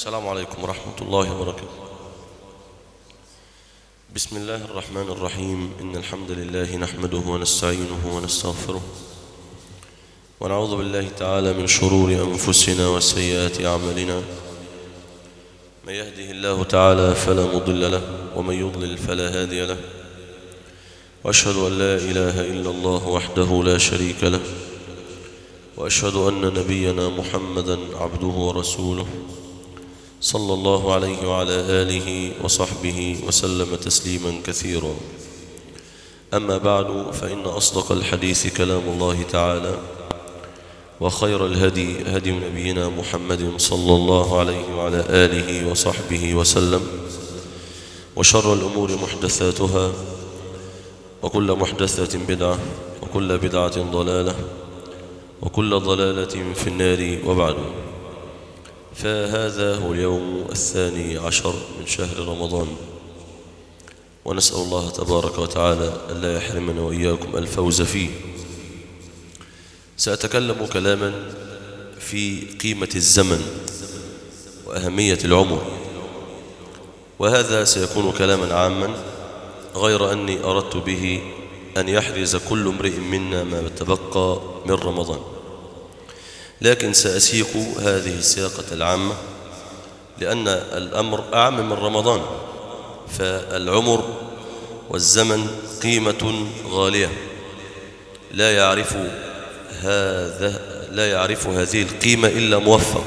السلام عليكم ورحمة الله وبركاته بسم الله الرحمن الرحيم إن الحمد لله نحمده ونستعينه ونستغفره ونعوذ بالله تعالى من شرور أنفسنا وسيئات أعمالنا من يهده الله تعالى فلا مضل له ومن يضلل فلا هادي له وأشهد أن لا إله إلا الله وحده لا شريك له وأشهد أن نبينا محمدا عبده ورسوله صلى الله عليه وعلى آله وصحبه وسلم تسليما كثيرا أما بعد فإن أصدق الحديث كلام الله تعالى وخير الهدي هدي نبينا محمد صلى الله عليه وعلى آله وصحبه وسلم وشر الأمور محدثاتها وكل محدثة بدعة وكل بدعة ضلالة وكل ضلالة في النار وبعد فهذا هو اليوم الثاني عشر من شهر رمضان ونسأل الله تبارك وتعالى ألا يحرمنا وإياكم الفوز فيه سأتكلم كلاما في قيمة الزمن وأهمية العمر وهذا سيكون كلاما عاما غير أني أردت به أن يحرز كل امرئ منا ما تبقى من رمضان لكن سأسيق هذه السياقة العامة لأن الأمر أعم من رمضان فالعمر والزمن قيمة غالية لا يعرف هذا لا يعرف هذه القيمة إلا موفق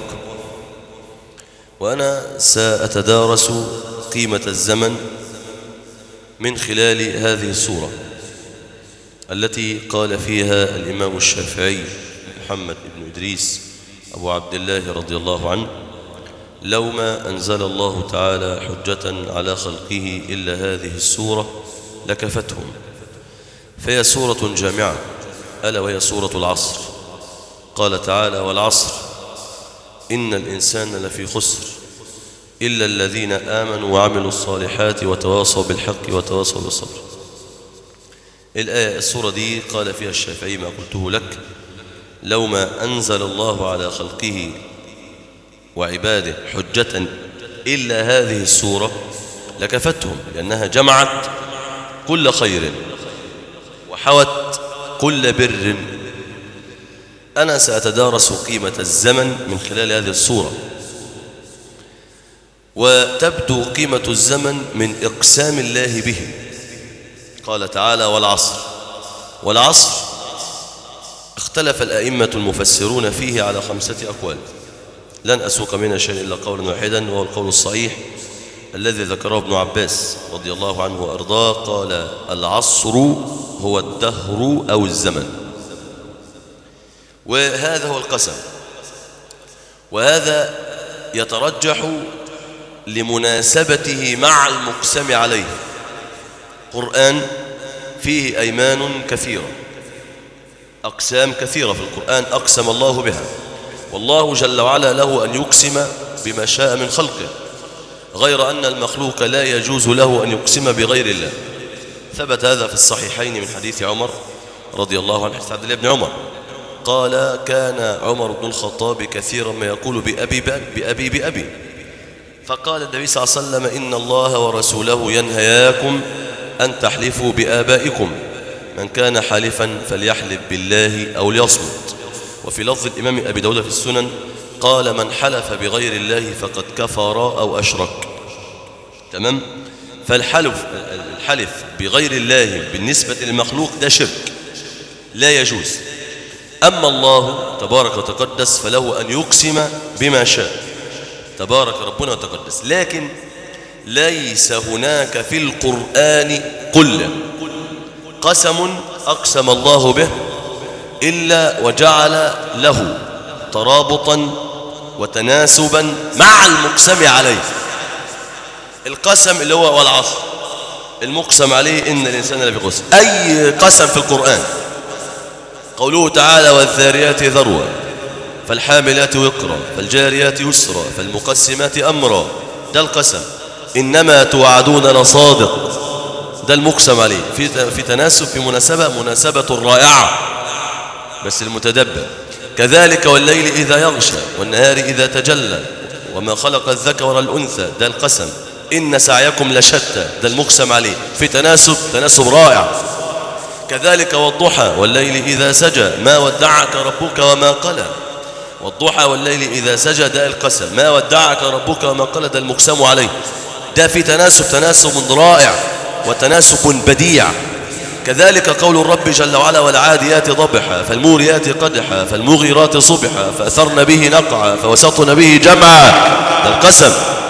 وأنا سأتدارس قيمة الزمن من خلال هذه الصورة التي قال فيها الإمام الشافعي محمد بن إدريس أبو عبد الله رضي الله عنه لو ما أنزل الله تعالى حجة على خلقه إلا هذه السورة لكفتهم فهي سورة جامعة ألا وهي سورة العصر قال تعالى والعصر إن الإنسان لفي خسر إلا الذين آمنوا وعملوا الصالحات وتواصوا بالحق وتواصوا بالصبر الآية السورة دي قال فيها الشافعي ما قلته لك لو ما أنزل الله على خلقه وعباده حجة إلا هذه السورة لكفتهم لأنها جمعت كل خير وحوت كل بر أنا سأتدارس قيمة الزمن من خلال هذه الصورة وتبدو قيمة الزمن من إقسام الله به قال تعالى والعصر والعصر اختلف الأئمة المفسرون فيه على خمسة أقوال لن أسوق منها شيء إلا قولا واحدا وهو القول الصحيح الذي ذكره ابن عباس رضي الله عنه وأرضاه قال العصر هو الدهر أو الزمن وهذا هو القسم وهذا يترجح لمناسبته مع المقسم عليه قرآن فيه أيمان كثيرة أقسام كثيرة في القرآن أقسم الله بها والله جل وعلا له أن يقسم بما شاء من خلقه غير أن المخلوق لا يجوز له أن يقسم بغير الله ثبت هذا في الصحيحين من حديث عمر رضي الله عنه حديث عبد الله بن عمر قال كان عمر بن الخطاب كثيرا ما يقول بأبي بأبي بأبي فقال النبي صلى الله عليه وسلم إن الله ورسوله ينهياكم أن تحلفوا بآبائكم من كان حالفا فليحلف بالله أو ليصمت وفي لفظ الإمام أبي داود في السنن قال من حلف بغير الله فقد كفر أو أشرك تمام فالحلف الحلف بغير الله بالنسبة للمخلوق ده شرك لا يجوز أما الله تبارك وتقدس فله أن يقسم بما شاء تبارك ربنا وتقدس لكن ليس هناك في القرآن قل قسم أقسم الله به إلا وجعل له ترابطا وتناسبا مع المقسم عليه القسم اللي هو والعصر المقسم عليه إن الإنسان لفي خسر أي قسم في القرآن قوله تعالى والذاريات ذروة فالحاملات وقرا فالجاريات يسرا فالمقسمات أمرا ده القسم إنما توعدون لصادق ده المقسم عليه في في تناسب في مناسبة مناسبة رائعة بس المتدبر كذلك والليل إذا يغشى والنهار إذا تجلى وما خلق الذكر والأنثى ده القسم إن سعيكم لشتى ده المقسم عليه في تناسب تناسب رائع كذلك والضحى والليل إذا سجى ما ودعك ربك وما قلى والضحى والليل إذا سجى ده القسم ما ودعك ربك وما قلى ده المقسم عليه ده في تناسب تناسب رائع وتناسب بديع كذلك قول الرب جل وعلا والعاديات ضبحا فالموريات قدحا فالمغيرات صبحا فأثرن به نقعا فوسطن به جمعا ده القسم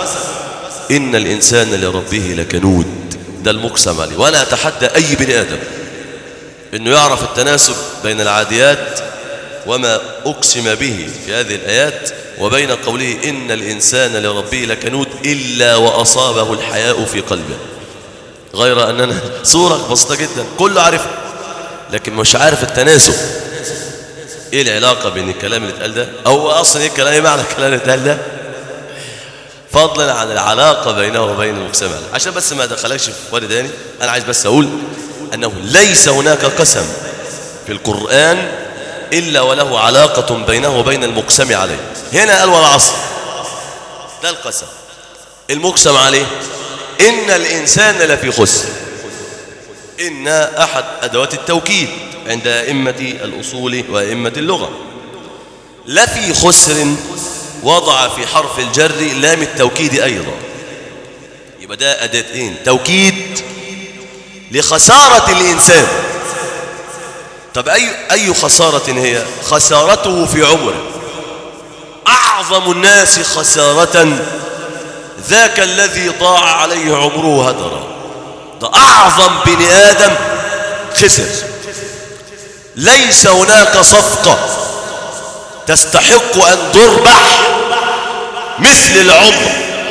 إن الإنسان لربه لكنود ده المقسم عليه وأنا أتحدى أي بني آدم أنه يعرف التناسب بين العاديات وما أقسم به في هذه الآيات وبين قوله إن الإنسان لربه لكنود إلا وأصابه الحياء في قلبه غير أننا صورة بسيطة جدا كله عارفها لكن مش عارف التناسب ايه العلاقة بين الكلام اللي اتقال ده او اصلا ايه الكلام ايه معنى الكلام اللي اتقال ده فضلا عن العلاقة بينه وبين المجتمع عشان بس ما دخلكش في وادي تاني انا عايز بس اقول انه ليس هناك قسم في القرآن الا وله علاقة بينه وبين المقسم عليه هنا قال والعصر ده القسم المقسم عليه إن الإنسان لفي خسر إن أحد أدوات التوكيد عند أئمة الأصول وأئمة اللغة لفي خسر وضع في حرف الجر لام التوكيد أيضا يبقى ده أداتين توكيد لخسارة الإنسان طب أي, أي خسارة هي خسارته في عمره أعظم الناس خسارة ذاك الذي ضاع عليه عمره هدرا ده أعظم بني آدم خسر ليس هناك صفقة تستحق أن تربح مثل العمر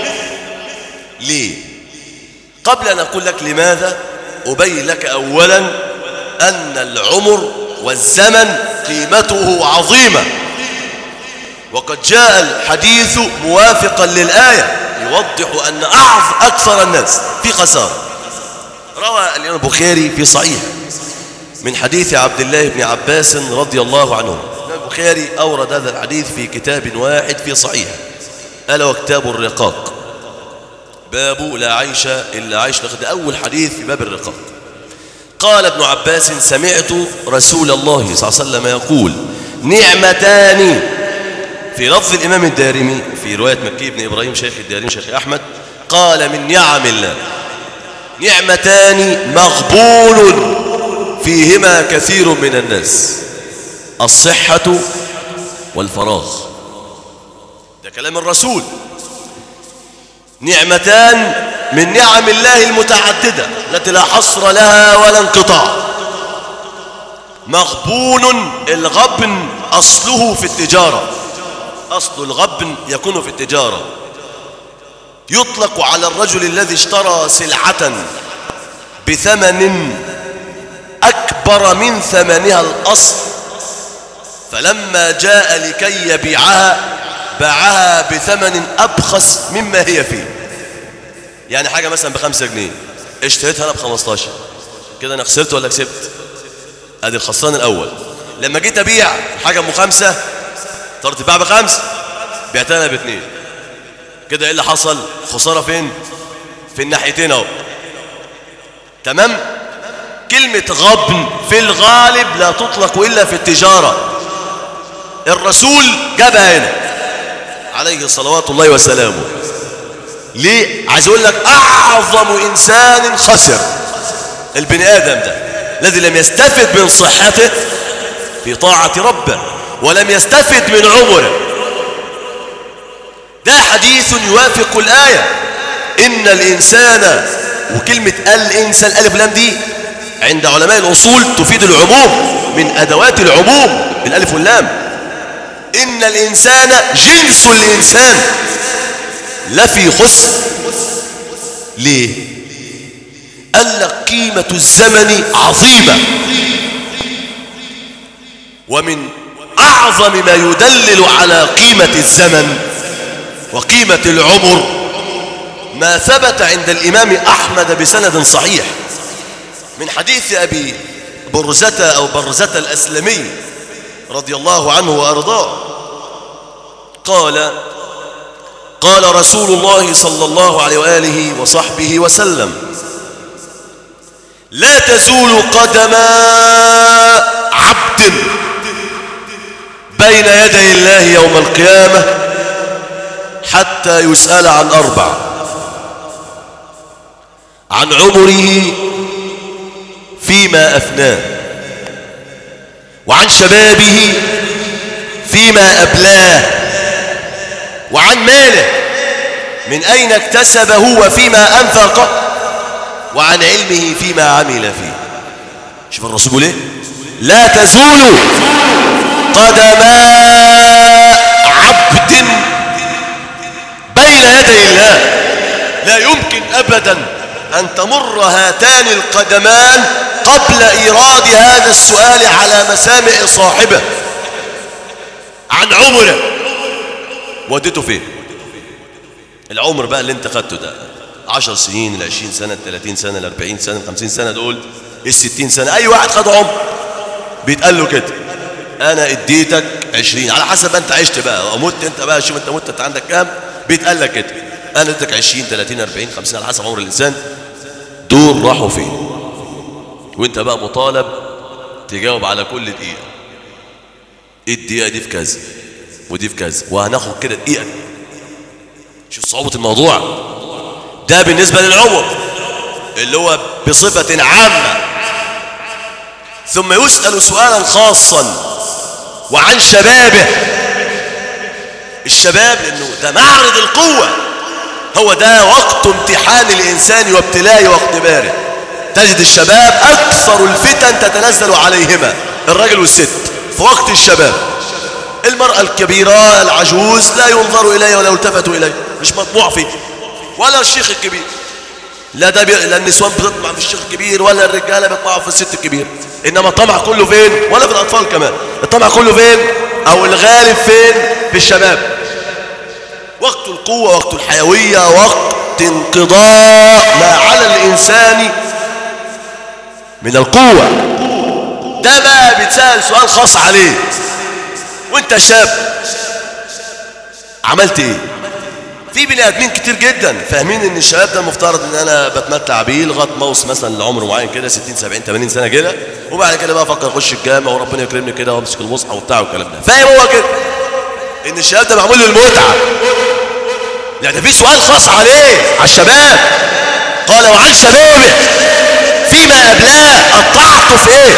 ليه قبل أن أقول لك لماذا أبين لك أولا أن العمر والزمن قيمته عظيمة وقد جاء الحديث موافقا للآية يوضح أن أعظ أكثر الناس في خسارة روى الإمام البخاري في صحيح من حديث عبد الله بن عباس رضي الله عنه الإمام البخاري أورد هذا الحديث في كتاب واحد في صحيح ألا وكتاب الرقاق باب لا عيش إلا عيش ده أول حديث في باب الرقاق قال ابن عباس سمعت رسول الله صلى الله عليه وسلم يقول نعمتان في لفظ الإمام الدارمي في رواية مكي بن إبراهيم شيخ الدارمي شيخ أحمد قال من نعم الله نعمتان مغبول فيهما كثير من الناس الصحة والفراغ ده كلام الرسول نعمتان من نعم الله المتعددة التي لا حصر لها ولا انقطاع مغبون الغبن أصله في التجارة أصل الغبن يكون في التجارة يطلق على الرجل الذي اشترى سلعة بثمن أكبر من ثمنها الأصل فلما جاء لكي يبيعها باعها بثمن أبخس مما هي فيه يعني حاجة مثلا بخمسة جنيه اشتريتها أنا بخمستاشر كده أنا خسرت ولا كسبت أدي الخسران الأول لما جيت أبيع حاجة أم خمسة صارت تباع بخمسة بعتها أنا باثنين كده إيه اللي حصل خسارة فين في الناحيتين أهو تمام كلمة غبن في الغالب لا تطلق إلا في التجارة الرسول جابها هنا عليه صلوات الله وسلامه ليه عايز اقول لك اعظم انسان خسر البني ادم ده الذي لم يستفد من صحته في طاعه ربه ولم يستفد من عمره ده حديث يوافق الايه ان الانسان وكلمه الانسان الالف لام دي عند علماء الاصول تفيد العموم من ادوات العموم الالف واللام إن الإنسان جنس الإنسان لفي خسر ليه قال لك قيمة الزمن عظيمة ومن أعظم ما يدلل على قيمة الزمن وقيمة العمر ما ثبت عند الإمام أحمد بسند صحيح من حديث أبي برزة أو برزة الأسلمي رضي الله عنه وأرضاه قال قال رسول الله صلى الله عليه وآله وصحبه وسلم لا تزول قدم عبد بين يدي الله يوم القيامة حتى يسأل عن أربع عن عمره فيما أفناه وعن شبابه فيما أبلاه وعن ماله من أين اكتسبه وفيما أنفقه وعن علمه فيما عمل فيه شوف الرسول يقول ايه لا تزول قدما عبد بين يدي الله لا يمكن أبدا أن تمر هاتان القدمان قبل إيراد هذا السؤال على مسامع صاحبه عن عمره وديته فين العمر بقى اللي انت خدته ده 10 سنين ال 20 سنة ال 30 سنة ال 40 سنة ال 50 سنة دول ال 60 سنة أي واحد خد عمر بيتقال له كده أنا اديتك 20 على حسب أنت عشت بقى ومت أنت بقى شوف أنت مت أنت عندك كام بيتقال لك كده أنا اديتك 20 30 40 50 على حسب عمر الإنسان دول راحوا فين وأنت بقى مطالب تجاوب على كل دقيقة إيه الدقيقة دي في كذا ودي في كذا وهناخد كده دقيقة شوف صعوبة الموضوع ده بالنسبة للعمر اللي هو بصفة عامة ثم يسأل سؤالا خاصا وعن شبابه الشباب لأنه ده معرض القوة هو ده وقت امتحان الإنسان وابتلائه واختباره تجد الشباب أكثر الفتن تتنزل عليهما الرجل والست في وقت الشباب المرأة الكبيرة العجوز لا ينظر إليه ولا يلتفت إليه مش مطموع فيه ولا الشيخ الكبير لا ده بي... لا النسوان بتطمع في الشيخ الكبير ولا الرجاله بيطمعوا في الست الكبير انما الطمع كله فين ولا في الاطفال كمان الطمع كله فين او الغالب فين في الشباب وقت القوه وقت الحيويه وقت انقضاء ما على الانسان من القوه ده بقى بيتسال سؤال خاص عليه وانت شاب عملت ايه في بني ادمين كتير جدا فاهمين ان الشباب ده المفترض ان انا بتمتع بيه لغايه ما اوصل مثلا لعمر معين كده 60 70 80 سنه كده وبعد كده بقى افكر اخش الجامعه وربنا يكرمني كده وامسك المصحف وبتاع والكلام ده فاهم هو كده ان الشباب ده معمول للمتعه يعني في سؤال خاص عليه على الشباب قال وعن شبابه فيما ابلاه قطعته في ايه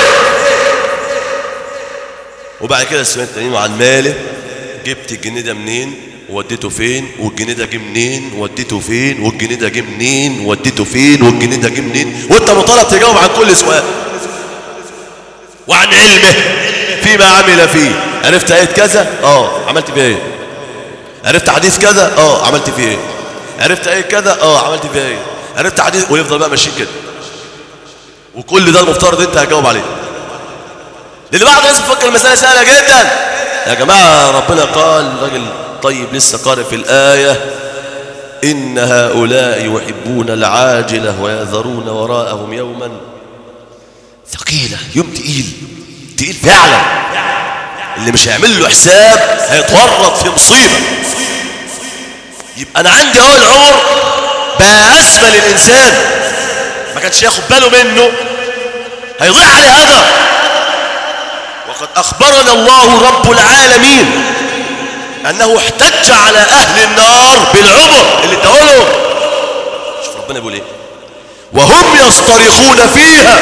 وبعد كده السؤال التانيين وعن ماله جبت الجنيه ده منين وديته فين والجنيه ده جه منين وديته فين والجنيه ده جه منين وديته فين والجنيه ده جه منين وانت مطالب تجاوب عن كل سؤال وعن علمه فيما عمل فيه عرفت ايه كذا اه عملت فيها ايه عرفت حديث كذا اه عملت فيه ايه عرفت ايه كذا اه عملت فيها ايه عرفت حديث ويفضل بقى ماشيين كده وكل ده المفترض انت هتجاوب عليه لان بعض الناس بتفكر المساله سهله جدا يا جماعه ربنا قال راجل طيب لسه قارئ في الآية إن هؤلاء يحبون العاجلة ويذرون وراءهم يوما ثقيلة يوم تقيل تقيل فعلا اللي مش هيعمل له حساب هيتورط في مصيبة يبقى أنا عندي أهو العمر بقى أسفل الإنسان ما كانش ياخد باله منه هيضيع عليه أثر وقد أخبرنا الله رب العالمين أنه احتج على أهل النار بالعمر اللي اداهولهم شوف ربنا بيقول إيه وهم يصطرخون فيها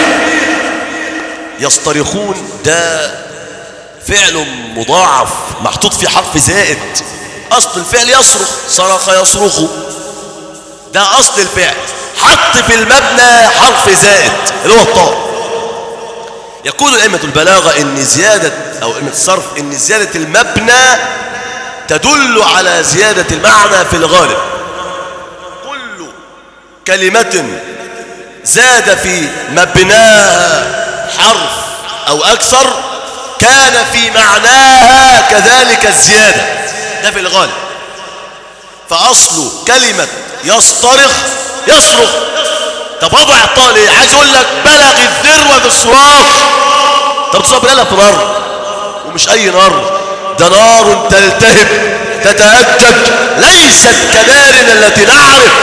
يصطرخون ده فعل مضاعف محطوط في حرف زائد أصل الفعل يصرخ صرخ يصرخ ده أصل الفعل حط في المبنى حرف زائد اللي هو الطاء يقول أئمة البلاغة إن زيادة أو أئمة الصرف إن زيادة المبنى تدل على زيادة المعنى في الغالب كل كلمة زاد في مبناها حرف أو أكثر كان في معناها كذلك الزيادة ده في الغالب فأصل كلمة يصطرخ يصرخ طب وضع الطاء ليه عايز اقول لك بلغ الذروه في الصراخ طب تصاب لها في نار ومش اي نار ده نار تلتهب تتهجج ليست كنارنا التي نعرف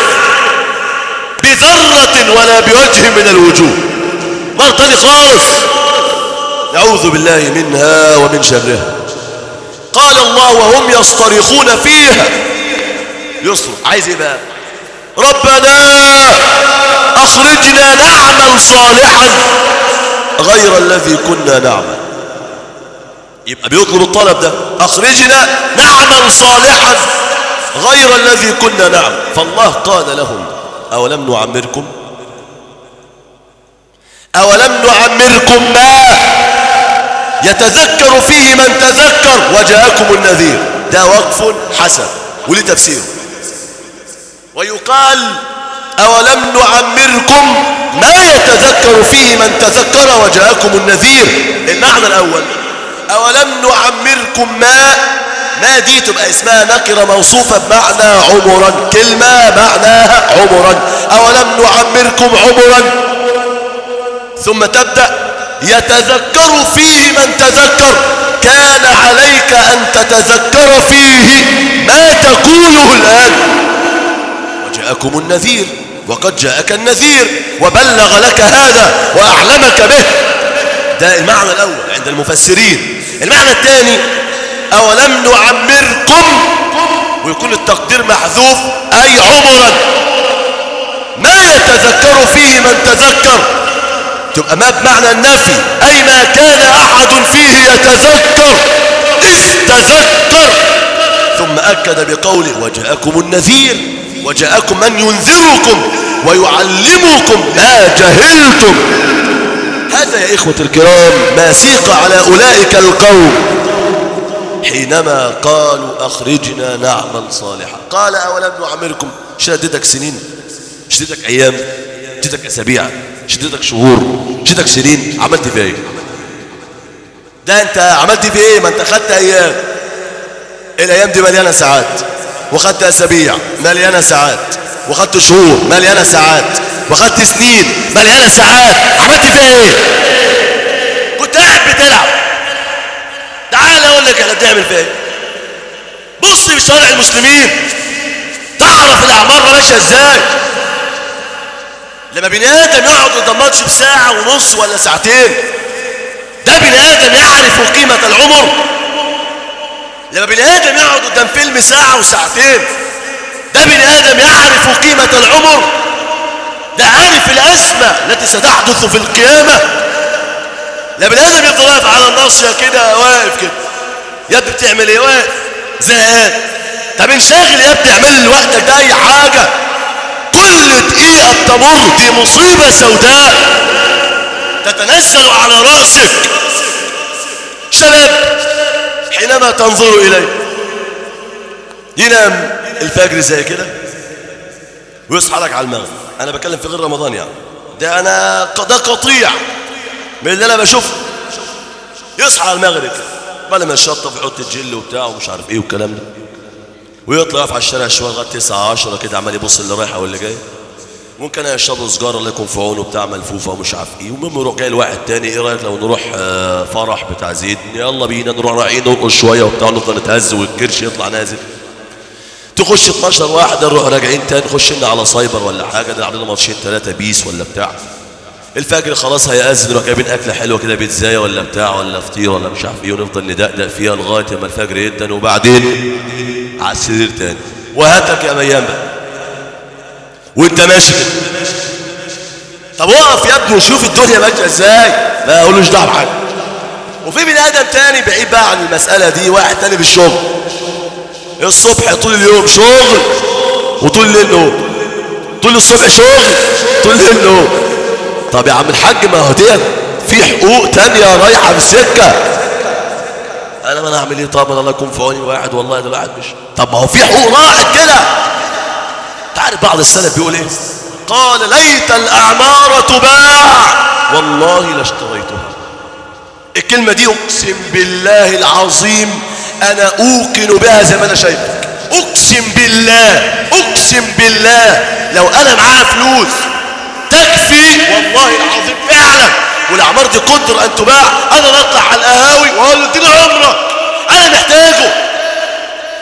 بذرة ولا بوجه من الوجوه نار تاني خالص نعوذ بالله منها ومن شرها قال الله وهم يصطرخون فيها يصرخ عايز ايه بقى ربنا اخرجنا نعمل صالحا غير الذي كنا نعمل يبقى بيطلب الطلب ده اخرجنا نعمل صالحا غير الذي كنا نعمل فالله قال لهم اولم نعمركم اولم نعمركم ما يتذكر فيه من تذكر وجاءكم النذير ده وقف حسن وليه تفسير ويقال أولم نعمركم ما يتذكر فيه من تذكر وجاءكم النذير المعنى الأول أولم نعمركم ما ما دي تبقى اسمها نكرة موصوفة بمعنى عمرا كلمة معناها عمرا أولم نعمركم عمرا ثم تبدأ يتذكر فيه من تذكر كان عليك أن تتذكر فيه ما تقوله الآن وجاءكم النذير وقد جاءك النذير وبلغ لك هذا وأعلمك به ده المعنى الأول عند المفسرين المعنى الثاني أولم نعمركم ويكون التقدير محذوف أي عمرا ما يتذكر فيه من تذكر تبقى ما بمعنى النفي أي ما كان أحد فيه يتذكر استذكر ثم أكد بقوله وجاءكم النذير وجاءكم من ينذركم ويعلمكم ما جهلتم هذا يا إخوة الكرام ما سيق على أولئك القوم حينما قالوا أخرجنا نعمل صالحا قال أولم نعمركم شددك سنين شددك أيام شددك أسابيع شددك شهور شددك سنين عملت فيها ايه ده انت عملت فيه ايه ما انت خدت ايام الايام دي مليانه ساعات وخدت اسابيع مليانه ساعات وخدت شهور مليانه ساعات وخدت سنين مليانه ساعات عملت فيها ايه كنت قاعد بتلعب تعال اقول لك احنا بنعمل فيها ايه بص في شوارع المسلمين تعرف الاعمار ماشيه ازاي لما بني ادم يقعد قدام ماتش بساعه ونص ولا ساعتين ده بني ادم يعرف قيمه العمر لما بني ادم يقعد قدام فيلم ساعه وساعتين ده بني ادم يعرف قيمه العمر ده عارف الازمه التي ستحدث في القيامه لا بني ادم يفضل واقف على الناصيه كده واقف كده يا ابني بتعمل ايه واقف زهقان طب انشغل يا ابني اعمل لوحدك ده اي حاجه كل دقيقة تمر دي مصيبة سوداء تتنزل على رأسك شباب حينما تنظر إليه ينام الفجر زي كده ويصحى لك على المغرب أنا بتكلم في غير رمضان يعني ده أنا ده قطيع من اللي أنا بشوفه يصحى على المغرب كده بعد ما يشطف ويحط الجل وبتاعه ومش عارف ايه والكلام ده ويطلع يقف على الشارع شويه لغايه 9 10 كده عمال يبص اللي رايحه واللي جاي ممكن يشربوا سجاره الله يكون في عونه بتاع ملفوفه ومش عارف ايه المهم يروح جاي لواحد تاني ايه رايك لو نروح آه فرح بتاع زيد يلا بينا نروح رايحين نرقص شويه وبتاع نفضل نتهز والكرش يطلع نازل تخش 12 واحد نروح راجعين تاني نخش لنا على سايبر ولا حاجه نلعب لنا ماتشين ثلاثه بيس ولا بتاع الفجر خلاص هيأذن نروح جايبين اكله حلوه كده بيتزايه ولا بتاع ولا فطير ولا مش عارف ايه ونفضل ندقدق فيها لغايه ما الفجر يدن وبعدين على السرير تاني وهاتك يا ميام بقى وانت ماشي كده طب وقف يا ابني وشوف الدنيا ماشيه ازاي ما اقولوش دعوه بحاجه وفي بني ادم تاني بعيد بقى عن المساله دي واحد تاني في الشغل الصبح طول اليوم شغل وطول الليل نوم طول الصبح شغل طول الليل نوم طب يا عم الحاج ما هو ديت في حقوق تانية رايحة في السكة انا ما انا اعمل ايه طب الله يكون في عوني واحد والله ده الواحد مش طب ما هو في حقوق راحت كده تعرف بعض السلف بيقول ايه قال ليت الاعمار تباع والله لاشتريتها الكلمة دي اقسم بالله العظيم انا اوقن بها زي ما انا شايفك اقسم بالله اقسم بالله لو انا معايا فلوس تكفي والله العظيم فعلا والاعمار دي قدر ان تباع انا نطلع على القهاوي واقول له اديني عمرك انا محتاجه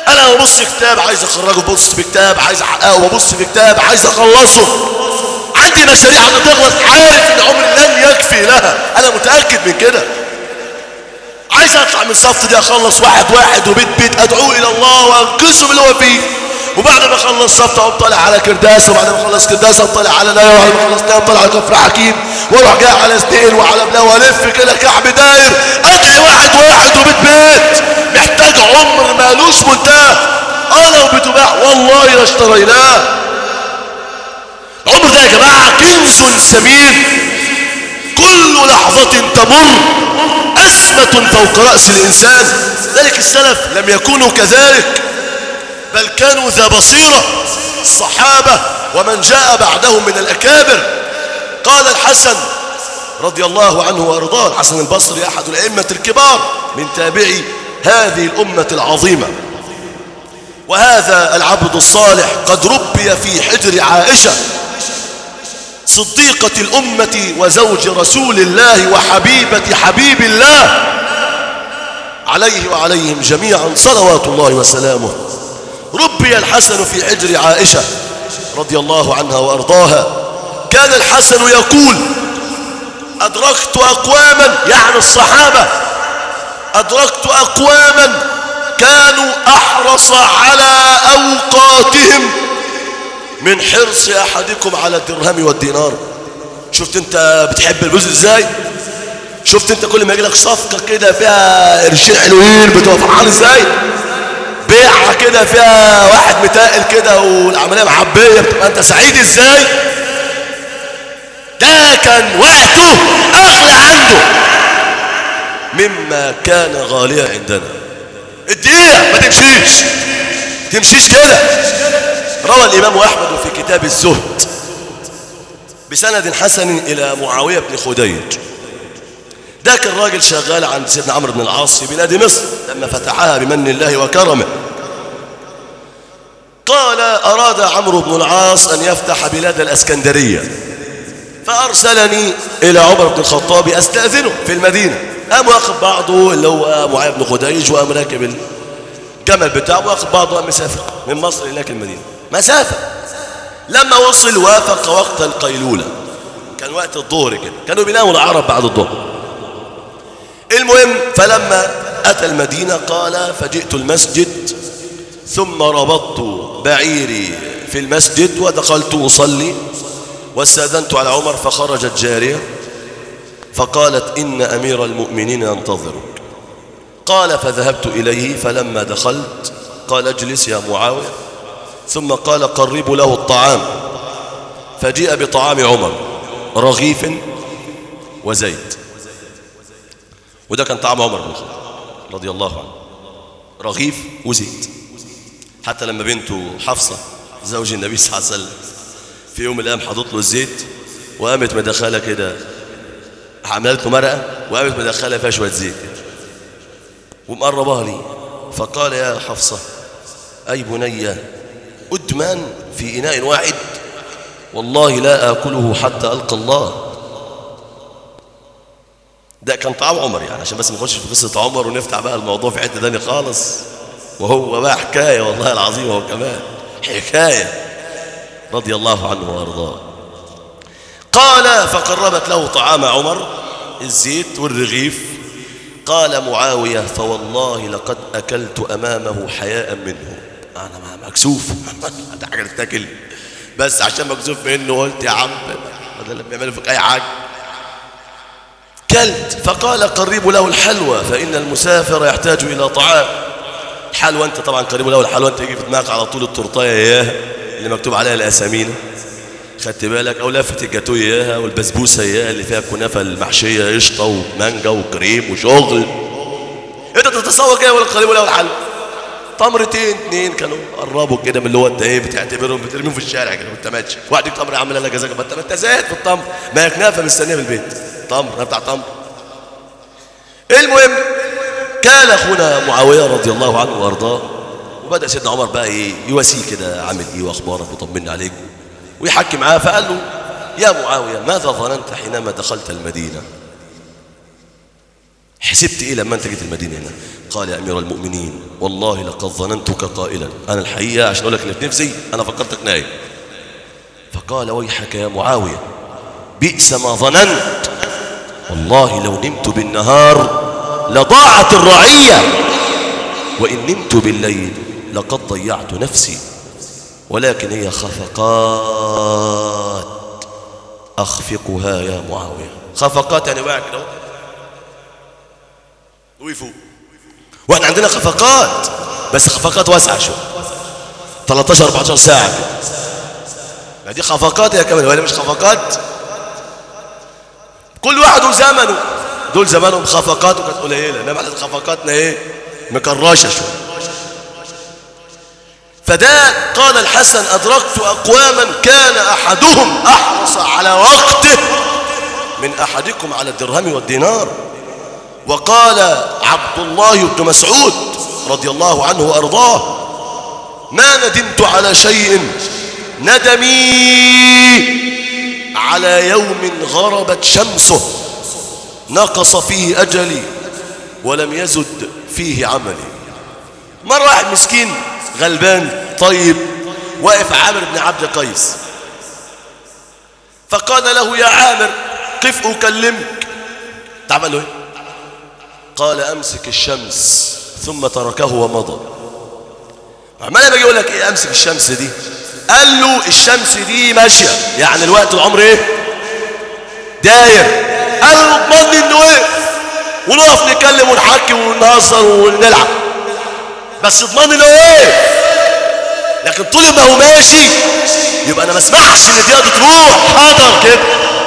انا ببص في كتاب عايز اخرجه ببص في كتاب عايز احققه ببص في كتاب عايز اخلصه عندي مشاريع هتخلص عارف ان عمري لن يكفي لها انا متاكد من كده عايز اطلع من الصف دي اخلص واحد واحد وبيت بيت ادعوه الى الله وانقذه من اللي هو فيه وبعد ما اخلص صف اقوم طالع على كرداس وبعد ما اخلص كرداس اقوم طالع على نايا وبعد ما اخلص نايا طالع على كفر حكيم واروح جاي على سديل وعلى بلا والف كده كعب داير ادعي واحد واحد وبيت بيت محتاج عمر مالوش منتهى اه لو بتباع والله لاشتريناه العمر ده يا جماعه كنز ثمين كل لحظة تمر أسمة فوق رأس الإنسان ذلك السلف لم يكونوا كذلك بل كانوا ذا بصيرة الصحابة ومن جاء بعدهم من الأكابر قال الحسن رضي الله عنه وأرضاه الحسن البصري أحد الأئمة الكبار من تابعي هذه الأمة العظيمة وهذا العبد الصالح قد ربي في حجر عائشة صديقة الأمة وزوج رسول الله وحبيبة حبيب الله عليه وعليهم جميعا صلوات الله وسلامه ربي الحسن في حجر عائشة رضي الله عنها وأرضاها كان الحسن يقول أدركت أقواما يعني الصحابة أدركت أقواما كانوا أحرص على أوقاتهم من حرص أحدكم على الدرهم والدينار شفت انت بتحب الفلوس ازاي شفت انت كل ما يجي لك صفقة كده فيها قرشين حلوين بتبقى فرحان ازاي بيعة كده فيها واحد متائل كده والعملية محبية بتبقى انت سعيد ازاي ده كان وقته اغلى عنده مما كان غاليا عندنا الدقيقة ما تمشيش تمشيش كده روى الإمام أحمد في كتاب الزهد بسند حسن إلى معاوية بن خديج ده كان راجل شغال عند سيدنا عمرو بن العاص في بلاد مصر لما فتحها بمن الله وكرمه قال أراد عمرو بن العاص أن يفتح بلاد الأسكندرية فأرسلني إلى عمر بن الخطاب أستأذنه في المدينة قام واخد بعضه اللي هو معاوية بن خديج وقام راكب الجمل بتاعه واخد بعضه وقام مسافر من مصر هناك المدينة مسافة لما وصل وافق وقت القيلولة كان وقت الظهر كده كانوا بيناموا العرب بعد الظهر المهم فلما أتى المدينة قال فجئت المسجد ثم ربطت بعيري في المسجد ودخلت أصلي واستأذنت على عمر فخرجت جارية فقالت إن أمير المؤمنين ينتظرك قال فذهبت إليه فلما دخلت قال اجلس يا معاوية ثم قال قربوا له الطعام فجيء بطعام عمر رغيف وزيت وده كان طعام عمر بن الخطاب رضي الله عنه رغيف وزيت حتى لما بنته حفصة زوج النبي صلى الله عليه وسلم في يوم من الأيام حاطط له الزيت وقامت مدخلة كده عملت له مرقة وقامت مدخلة فيها شوية زيت كده ومقربها لي فقال يا حفصة أي بني أدمان في إناء واحد والله لا آكله حتى ألقى الله ده كان طعام عمر يعني عشان بس ما نخش في قصة عمر ونفتح بقى الموضوع في حتة تاني خالص وهو بقى حكاية والله العظيم هو كمان حكاية رضي الله عنه وارضاه قال فقربت له طعام عمر الزيت والرغيف قال معاوية فوالله لقد أكلت أمامه حياء منه أنا مكسوف ده حاجة تتاكل بس عشان مكسوف منه قلت يا عم هذا اللي بيعملوا فيك أي حاجة كلت فقال قربوا له الحلوى فإن المسافر يحتاج إلى طعام الحلوى أنت طبعا قربوا له الحلوى أنت يجي في دماغك على طول التورتايه إياها اللي مكتوب عليها الأسامينا خدت بالك أو لفة الجاتو إياها والبسبوسة إياها اللي فيها الكنافة المحشية قشطة ومانجا وكريم وشغل أنت تتصور كده ولا قريبوا له الحلوى تمرتين اتنين كانوا قربوا كده من اللي هو انت ايه بتعتبرهم بترميهم في الشارع كده وانت ماشي واحد يجيب تمر عامل لك جزاك ما انت ما انت زاهد في التمر ما هي كنافه مستنيه في البيت تمر انا بتاع تمر المهم كان اخونا معاويه رضي الله عنه وارضاه وبدا سيدنا عمر بقى ايه يواسيه كده عامل ايه واخبارك وطمنا عليك ويحكي معاه فقال له يا معاويه ماذا ظننت حينما دخلت المدينه حسبت ايه لما انت جيت المدينه هنا قال يا امير المؤمنين والله لقد ظننتك قائلا انا الحقيقه عشان اقول لك اللي في نفسي انا فكرتك نايم فقال ويحك يا معاويه بئس ما ظننت والله لو نمت بالنهار لضاعت الرعيه وان نمت بالليل لقد ضيعت نفسي ولكن هي خفقات أخفقها يا معاوية خفقات يعني واقع كده ويفوق واحنا عندنا خفقات بس خفقات واسعة شو 13 14 ساعة كده ما دي خفقات يا كمان ولا مش خفقات كل واحد وزمنه دول زمانهم خفقات وكانت قليلة انما احنا خفقاتنا ايه مكرشة شو فده قال الحسن أدركت أقواما كان أحدهم أحرص على وقته من أحدكم على الدرهم والدينار وقال عبد الله بن مسعود رضي الله عنه وأرضاه ما ندمت على شيء ندمي على يوم غربت شمسه نقص فيه أجلي ولم يزد فيه عملي مرة واحد مسكين غلبان طيب واقف عامر بن عبد قيس فقال له يا عامر قف أكلمك تعمل له ايه قال أمسك الشمس ثم تركه ومضى عمال باجي يقول لك ايه امسك الشمس دي قال له الشمس دي ماشيه يعني الوقت العمر ايه داير قال له اضمني انه ايه ونقف نتكلم ونحكي ونهزر ونلعب بس اضمني انه ايه لكن طول ما هو ماشي يبقى انا ما اسمحش ان الدقيقه دي تروح حاضر كده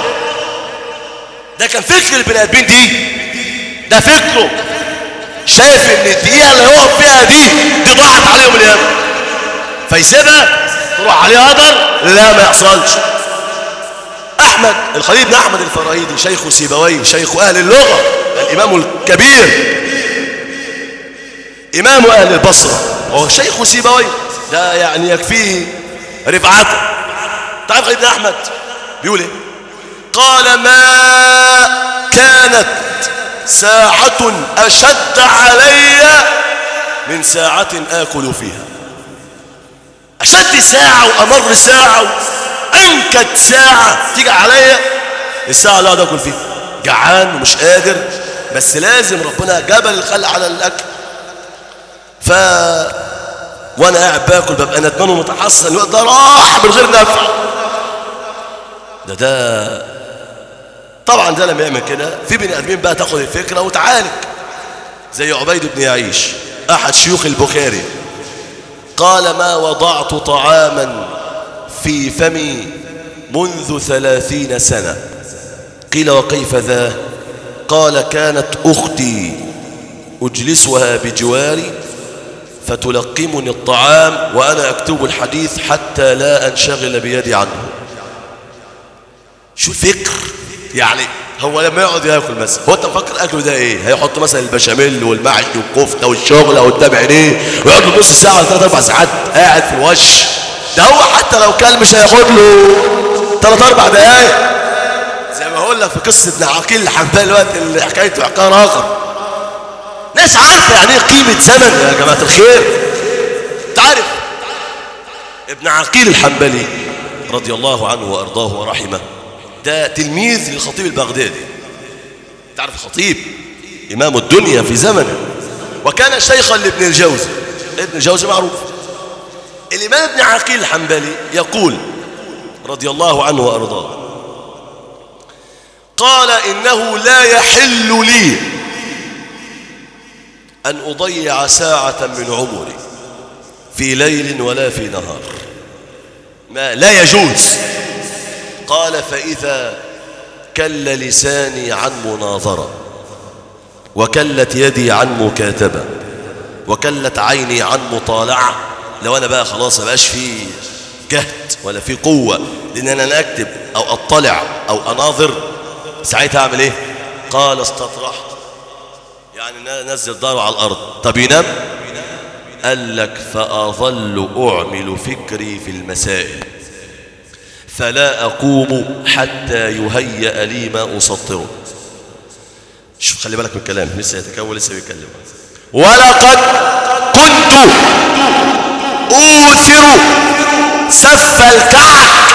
ده كان فكر البني ادمين دي ده فكره شايف ان الدقيقه اللي هو فيها دي دي ضاعت عليهم اليوم فيسيبها تروح عليه قدر لا ما يحصلش احمد الخليل بن احمد الفراهيدي شيخ سيبويه شيخ اهل اللغه الامام الكبير امام اهل البصره هو شيخ سيبويه ده يعني يكفيه رفعته تعرف خليل بن احمد بيقول ايه قال ما كانت ساعة أشد علي من ساعة آكل فيها أشد ساعة وأمر ساعة وأنكت ساعة تيجي عليا الساعة اللي أقعد أكل فيها جعان ومش قادر بس لازم ربنا جبل الخلق على الأكل ف وأنا قاعد باكل ببقى ندمان ومتحسن الوقت ده راح من غير نفع ده ده طبعا ده لما يعمل كده في بني ادمين بقى تاخد الفكره وتعالج زي عبيد بن يعيش احد شيوخ البخاري قال ما وضعت طعاما في فمي منذ ثلاثين سنه قيل وكيف ذا قال كانت اختي اجلسها بجواري فتلقمني الطعام وانا اكتب الحديث حتى لا انشغل بيدي عنه شو الفكر يعني هو لما يقعد ياكل مثلا هو انت مفكر اكله ده ايه هيحط مثلا البشاميل والمحشي والكفته والشغله قدام عينيه ويقعد له نص ساعه ولا ثلاث اربع ساعات قاعد في الوش ده هو حتى لو كل مش هياخد له ثلاث اربع دقايق زي ما هقول لك في قصه ابن عقيل الحنبلي دلوقتي اللي حكايته عقار اخر ناس عارفه يعني ايه قيمه زمن يا جماعه الخير تعرف ابن عقيل الحنبلي رضي الله عنه وارضاه ورحمه ده تلميذ للخطيب البغدادي تعرف الخطيب إمام الدنيا في زمنه وكان شيخا لابن الجوزي ابن الجوزي معروف الإمام ابن عقيل الحنبلي يقول رضي الله عنه وأرضاه قال إنه لا يحل لي أن أضيع ساعة من عمري في ليل ولا في نهار ما لا يجوز قال فإذا كل لساني عن مناظرة وكلت يدي عن مكاتبة وكلت عيني عن مطالعة لو أنا بقى خلاص ما بقاش في جهد ولا في قوة لأن أنا أكتب أو أطلع أو أناظر ساعتها أعمل إيه قال استطرحت يعني نزل داره على الأرض طب ينام قال لك فأظل أعمل فكري في المسائل فلا أقوم حتى يهيأ لي ما أسطره شوف خلي بالك من الكلام لسه يتكون لسه بيتكلم ولقد كنت أوثر سف الكعك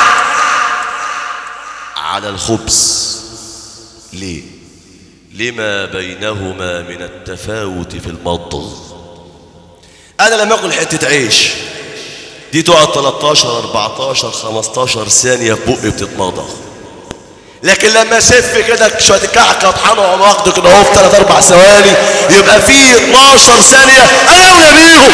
على الخبز ليه لما بينهما من التفاوت في المضغ انا لما اكل حته عيش دي تقعد 13 14 15 ثانيه في بقي بتتمضغ لكن لما اسف كده شويه الكعكه اطحنه واقوم واخده كده اهو في 3 4 ثواني يبقى في 12 ثانيه اولى بيهم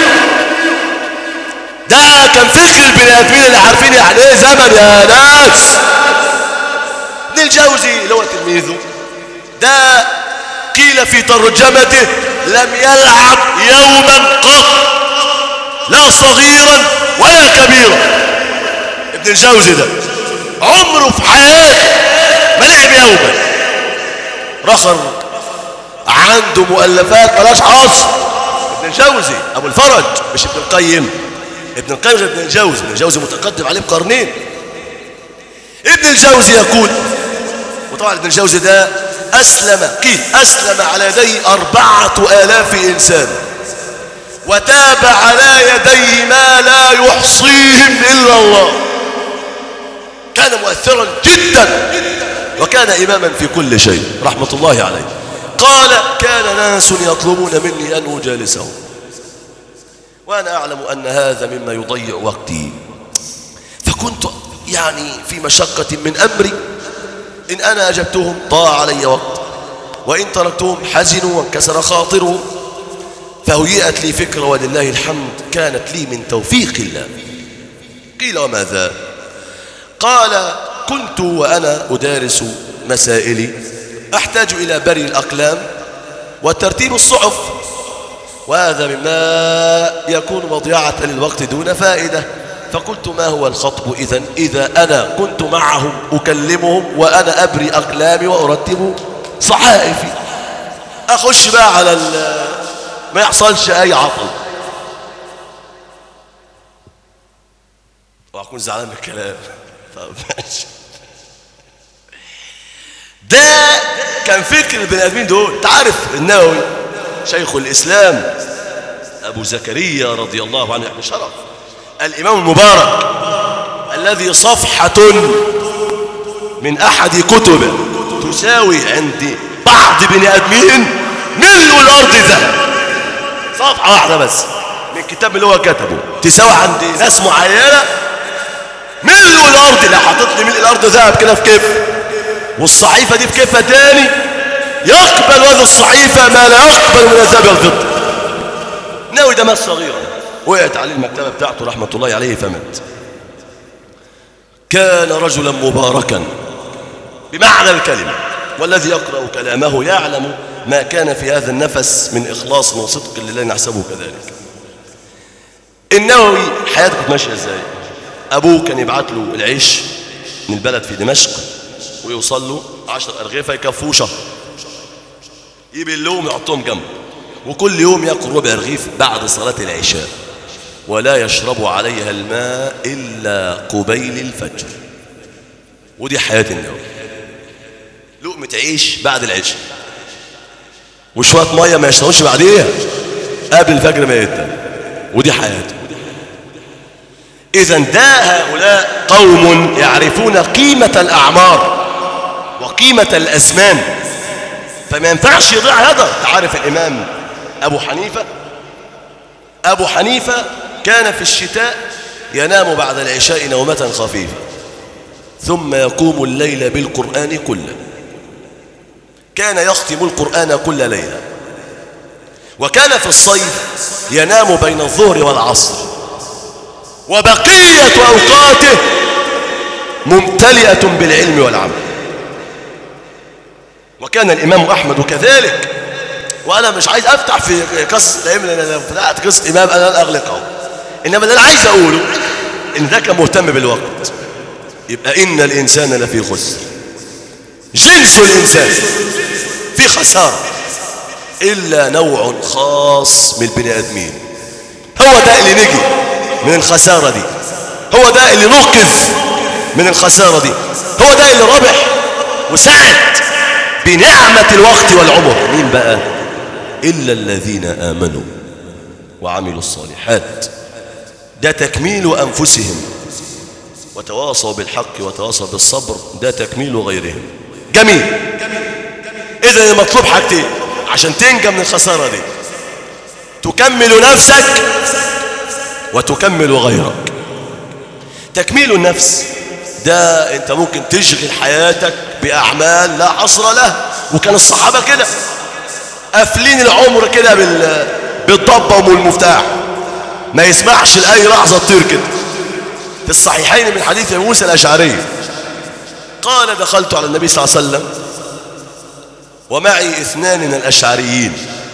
ده كان فكر البني ادمين اللي عارفين يعني ايه زمن يا ناس ابن الجوزي اللي هو تلميذه ده قيل في ترجمته لم يلعب يوما قط لا صغيرا ولا كبيرا ابن الجوزي ده عمره في حياته ما لعب يوما رخر عنده مؤلفات ملاش حصر ابن الجوزي ابو الفرج مش ابن القيم ابن القيم غير ابن الجوزي ابن الجوزي متقدم عليه بقرنين ابن الجوزي يقول وطبعا ابن الجوزي ده أسلم قيل أسلم على يديه أربعة آلاف إنسان وتاب على يديه ما لا يحصيهم إلا الله كان مؤثرا جدا وكان إماما في كل شيء رحمة الله عليه قال كان ناس يطلبون مني أن أجالسهم وأنا أعلم أن هذا مما يضيع وقتي فكنت يعني في مشقة من أمري إن أنا أجبتهم ضاع علي وقت وإن تركتهم حزنوا وانكسر خاطرهم فهيئت لي فكرة ولله الحمد كانت لي من توفيق الله قيل وماذا قال كنت وأنا أدارس مسائلي أحتاج إلى بري الأقلام وترتيب الصحف وهذا مما يكون مضيعة للوقت دون فائدة فقلت ما هو الخطب إذا إذا أنا كنت معهم أكلمهم وأنا أبري أقلامي وأرتب صحائفي أخش بقى على ما يحصلش أي عطل وأكون زعلان من الكلام طب ماشي ده كان فكر البني ادمين دول تعرف النووي شيخ الاسلام ابو زكريا رضي الله عنه يعني شرف الامام المبارك الذي صفحه من احد كتبه تساوي عند بعض بني ادمين ملء الارض ذهب صفحه واحده بس من الكتاب اللي هو كتبه تساوي عند ناس معينه ملء الارض لا حاطط لي ملء الارض ذهب كده في كيف والصحيفه دي في كيفها تاني يقبل هذا الصحيفه ما لا يقبل من الذهب والفضه ناوي ده مات صغيرا وقعت عليه المكتبه بتاعته رحمه الله عليه فمات كان رجلا مباركا بمعنى الكلمه والذي يقرا كلامه يعلم ما كان في هذا النفس من اخلاص وصدق لله نحسبه كذلك النووي حياته كانت ماشيه ازاي ابوه كان يبعت له العيش من البلد في دمشق ويوصل له 10 ارغفه يكفوه شهر يبلهم يحطهم جنبه وكل يوم ياكل ربع رغيف بعد صلاه العشاء ولا يشرب عليها الماء الا قبيل الفجر ودي حياه النووي لقمه عيش بعد العشاء وشويه ميه ما يشربوش بعديها قبل الفجر ما يبدا ودي حياته إذا ده هؤلاء قوم يعرفون قيمة الأعمار وقيمة الأزمان فما ينفعش يضيع هذا تعرف الإمام أبو حنيفة أبو حنيفة كان في الشتاء ينام بعد العشاء نومة خفيفة ثم يقوم الليل بالقرآن كله كان يختم القرآن كل ليلة وكان في الصيف ينام بين الظهر والعصر وبقية أوقاته ممتلئة بالعلم والعمل وكان الإمام أحمد كذلك وأنا مش عايز أفتح في قصة الإمام لأن لو فتحت قصة إمام أنا أغلقه إنما اللي أنا عايز أقوله إن ده كان مهتم بالوقت يبقى إن الإنسان لفي خسر جنس الإنسان في خسارة إلا نوع خاص من البني آدمين هو ده اللي نجي من الخسارة دي هو ده اللي نقذ من الخسارة دي هو ده اللي ربح وسعد بنعمة الوقت والعمر مين بقى إلا الذين آمنوا وعملوا الصالحات ده تكميل أنفسهم وتواصوا بالحق وتواصوا بالصبر ده تكميل غيرهم جميل إذا المطلوب حاجتين عشان تنجى من الخسارة دي تكمل نفسك وتكمل غيرك تكميل النفس ده انت ممكن تشغل حياتك بأعمال لا حصر له وكان الصحابة كده قافلين العمر كده بال... بالضبة والمفتاح ما يسمعش لأي لحظة تطير كده في الصحيحين من حديث أبي موسى الأشعري قال دخلت على النبي صلى الله عليه وسلم ومعي اثنان من الأشعريين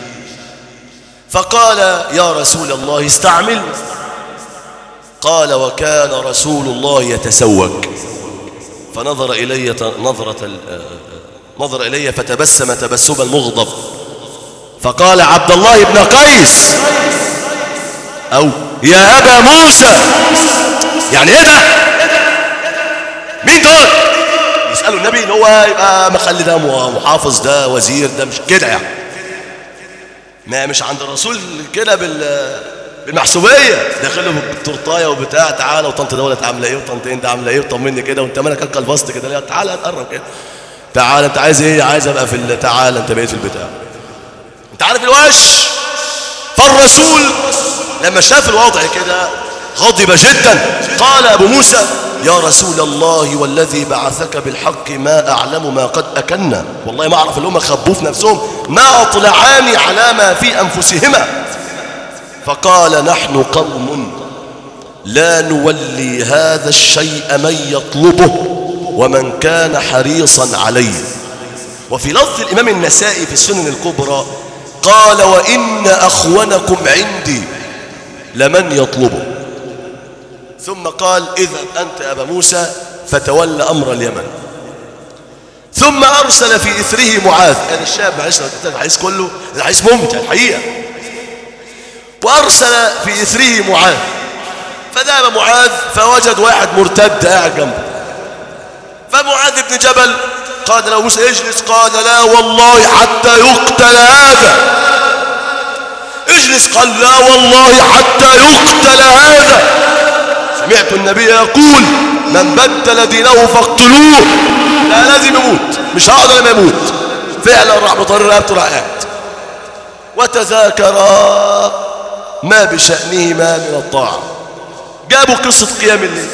فقال يا رسول الله استعمل قال وكان رسول الله يتسوق فنظر إلي ت- نظرة ال- آه، آه، نظر إلي فتبسم تبسما مغضب فقال عبد الله بن قيس أو يا أبا موسى يعني إيه ده مين دول يسألوا النبي إن هو يبقى مخلي ده محافظ ده وزير ده مش كده يعني ما مش عند الرسول كده بال بالمحسوبيه داخله بالتورتايه وبتاع تعالى وطنط دولت عامله ايه وطنط انت عامله ايه وطمني كده وانت مالك اكل بسط كده لا تعالى اتقرب كده تعالى انت عايز ايه عايز ابقى في ال- تعالى انت بقيت في البتاع انت عارف الوش فالرسول لما شاف الوضع كده غضب جدا قال ابو موسى يا رسول الله والذي بعثك بالحق ما اعلم ما قد اكلنا والله ما اعرف اللي هم خبوه في نفسهم ما اطلعاني على ما في انفسهما فقال نحن قوم لا نولي هذا الشيء من يطلبه ومن كان حريصا عليه وفي لفظ الإمام النسائي في السنن الكبرى قال وإن أخونكم عندي لمن يطلبه ثم قال اذهب أنت أبا موسى فتولى أمر اليمن ثم أرسل في إثره معاذ كان الشاب معلش لو كتبت الحديث كله الحديث ممتع الحقيقة وأرسل في إثره معاذ فذهب معاذ فوجد واحد مرتد قاعد جنبه فمعاذ بن جبل قال له موسى اجلس قال لا والله حتى يقتل هذا اجلس قال لا والله حتى يقتل هذا سمعت النبي يقول من بدل دينه فاقتلوه لا لازم يموت مش هقدر لما يموت فعلا راح بطريق رقبته راح قاعد وتذاكرا ما بشأنهما من الطاعة جابوا قصة قيام الليل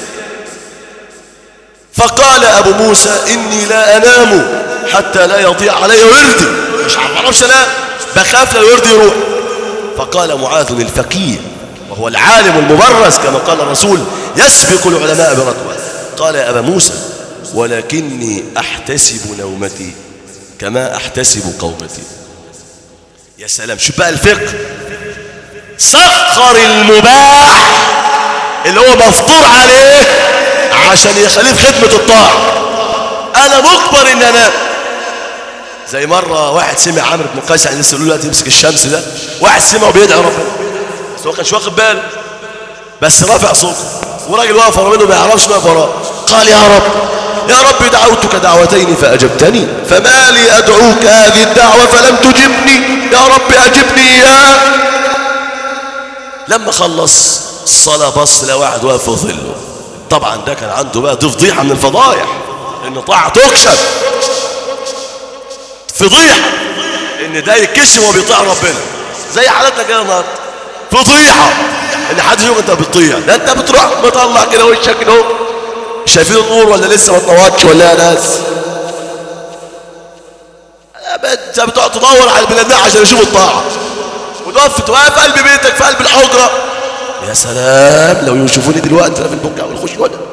فقال أبو موسى إني لا أنام حتى لا يضيع علي وردي مش عارفش أنام بخاف لو وردي يروح فقال معاذ الفقيه وهو العالم المبرز كما قال الرسول يسبق العلماء برتوة قال يا أبا موسى ولكني أحتسب نومتي كما أحتسب قومتي يا سلام شوف بقى الفقه سخر المباح اللي هو مفطور عليه عشان يخليه في خدمة الطاعة أنا مجبر إن أنام زي مرة واحد سمع عمرو بن قيس يعني لسه له يمسك الشمس ده واحد سمعه بيدعي ربنا بس هو كانش واخد باله بس رافع صوته وراجل واقف ورا منه ما يعرفش ما وراه قال يا رب يا رب دعوتك دعوتين فأجبتني فما لي أدعوك هذه الدعوة فلم تجبني يا رب أجبني إياها لما خلص الصلاة بص لواحد واقف في ظله طبعا ده كان عنده بقى دي فضيحة من الفضايح ان طاعة تكشف فضيحة ان ده يتكشف وهو بيطيع ربنا زي حالتنا كده النهارده فضيحة ان حد يقول انت بتطيع ده انت بتروح مطلع كده وشك كده اهو. شايفين النور ولا لسه ما اتنورتش ولا يا ناس انت بتقعد تدور على البلاد عشان يشوف الطاعة وتقف تقف في قلب بيتك في قلب الحجرة يا سلام لو يشوفوني دلوقتي انا في البكاء والخشوع ده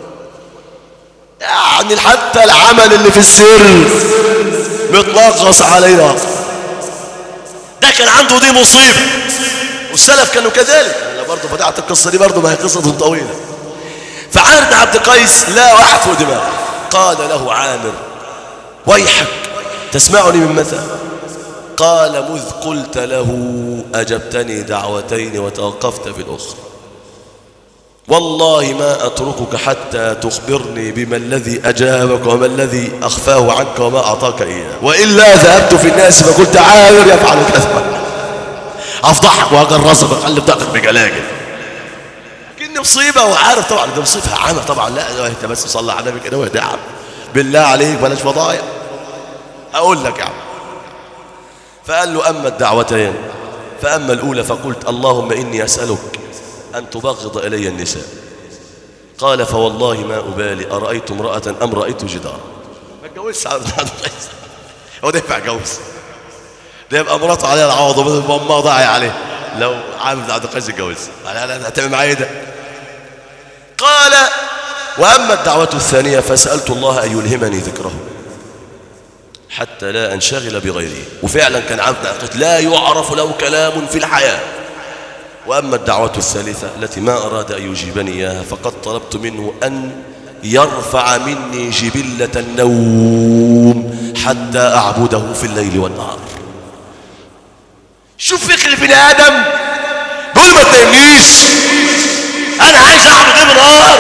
يعني حتى العمل اللي في السر متنغص علينا ده كان عنده دي مصيبة والسلف كانوا كذلك انا برضه فتحت القصة دي برضه ما هي قصة طويلة فعامر بن عبد القيس لا واحد فوق دماغه قال له عامر ويحك تسمعني من متى قال مذ قلت له أجبتني دعوتين وتوقفت في الأخرى والله ما أتركك حتى تخبرني بما الذي أجابك وما الذي أخفاه عنك وما أعطاك إياه وإلا ذهبت في الناس فقلت عامر يفعل كذا أفضحك وأجرسك وأقلب طاقتك بجلاجل كأني مصيبة وعارف طبعا ده مصيبة عامة طبعا لا أنت بس صلى على النبي كده ويا عم بالله عليك بلاش فضايح أقول لك يا عم فقال له أما الدعوتين فأما الأولى فقلت اللهم إني أسألك أن تبغض إلي النساء قال فوالله ما أبالي أرأيت امرأة أم رأيت جدارا ما اتجوزش على عبد القيس هو ده ينفع جوز ده يبقى مراته عليها العوض وبدل امها ضاعي عليه لو عامل عبد القيس اتجوز لا لا هتعمل معايا ده قال وأما الدعوة الثانية فسألت الله أن يلهمني ذكره حتى لا أنشغل بغيره وفعلا كان عبد القيس لا يعرف له كلام في الحياة وأما الدعوة الثالثة التي ما أراد أن يجيبني إياها فقد طلبت منه أن يرفع مني جبلة النوم حتى أعبده في الليل والنهار شوف فكر بني آدم بقول ما تنامنيش أنا عايز أعبد ابن نهار